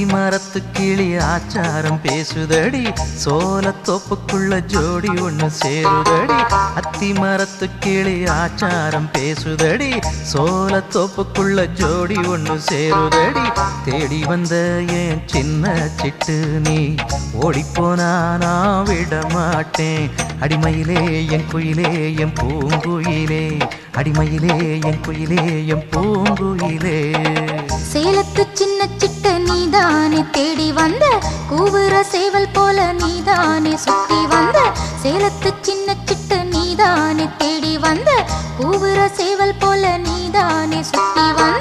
மரத்து கிளி ஆச்சாரம் பேசுதடி சோளத்தோப்புக்குள்ள ஜோடி ஒண்ணு சேருதடி அத்தி மரத்து கிளி ஆச்சாரம் பேசுதடி சோளத்தோப்புக்குள்ள ஜோடி ஒண்ணு சேருதடி தேடி வந்த என் சின்ன சிட்டு நீ ஓடிப்போனா நான் விட மாட்டேன் அடிமையிலே என் குயிலே என் பூங்குயிலே அடிமையிலே என் குயிலே என் பூங்குயிலே சேலத்து சின்ன சிட்ட நீதானே தேடி வந்த கூவுற சேவல் போல நீதானே சுத்தி வந்த சேலத்து சின்ன சிட்ட நீதானே தேடி வந்த கூவுற சேவல் போல நீதானே சுத்தி வந்த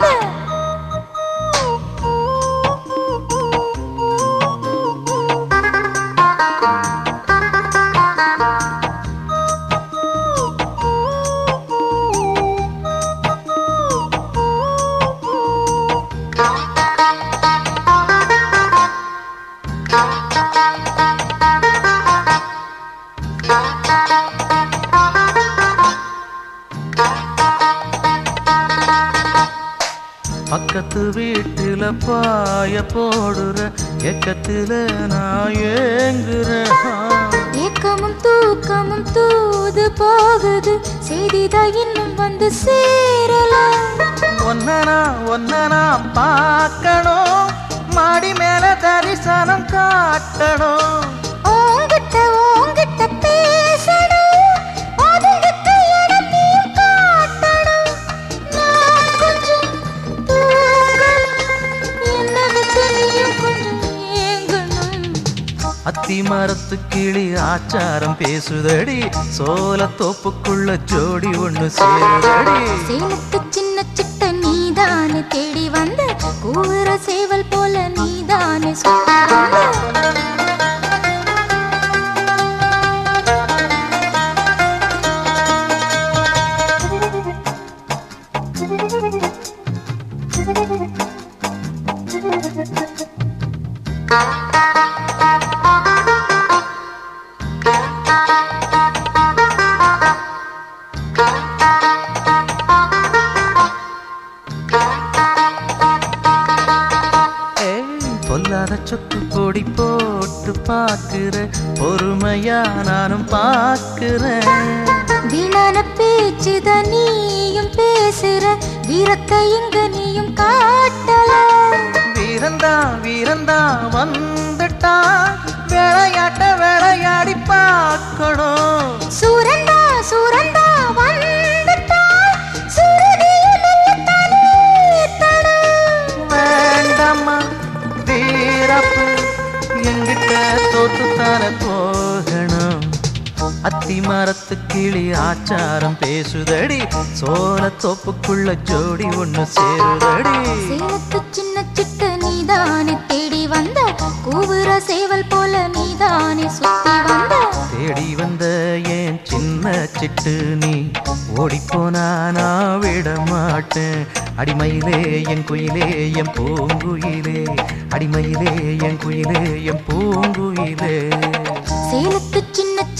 பக்கத்து வீட்டுல பாய போடுற எக்கத்துல நான் ஏங்குறேன் ஏக்கமும் தூக்கமும் தூது போகுது செய்திதான் இன்னும் வந்து சேரல ஒன்னனா ஒன்னனா பார்க்கணும் மாடி மேல தரிசனம் காட்டணும் ஓங்கிட்ட ஓங்கிட்ட பேசணும் ஒதுங்கிட்ட இடம் நீயும் காட்டணும் நான் கொஞ்சம் தூங்கணும் என்ன விட்டு நீயும் கொஞ்சம் ஏங்கணும் அத்தி மரத்து கிளி ஆச்சாரம் பேசுதடி சோளத்தோப்புக்குள்ள ஜோடி ஒண்ணு சேருதடி சேலத்து சின்ன சிட்ட நீதானே தேடி வந்த கூவுற சேவல் போல நீதானே சுத்தி வந்த ஏய், பொல்லாத சொக்கு பொடி போட்டு பாக்குற பொறுமையா நானும் பாக்குறேன் வீணான பேச்சுதான் நீயும் பேசுற வீரத்தை இங்க நீயும் காட்டல வீரந்தா வீரந்தா வந்துட்டா விளையாட்ட விளையாடி பார்க்கணும் சூரந்தா சூரந்தா வந்துட்டா சுருதியில் மெல்லத்தானே தடம். வேண்டாமா வீரப்பு எங்கிட்ட தோத்துத்தான போகணும் அத்தி மரத்து கிளி ஆச்சாரம் பேசுதடி சோளத்தோப்புக்குள்ள ஜோடி ஒண்ணு சேருதடி சேலத்து சின்ன சிட்ட நீதானே தேடி வந்த கூவுற சேவல் போல நீதானே சுத்தி வந்த தேடி வந்த என் சின்ன சிட்டு நீ ஓடிப்போனா நான் விட மாட்டேன் அடிமையிலே என் குயிலே என் பூங்குயிலே அடிமையிலே என் குயிலே என் பூங்குயிலே சேலத்து சின்ன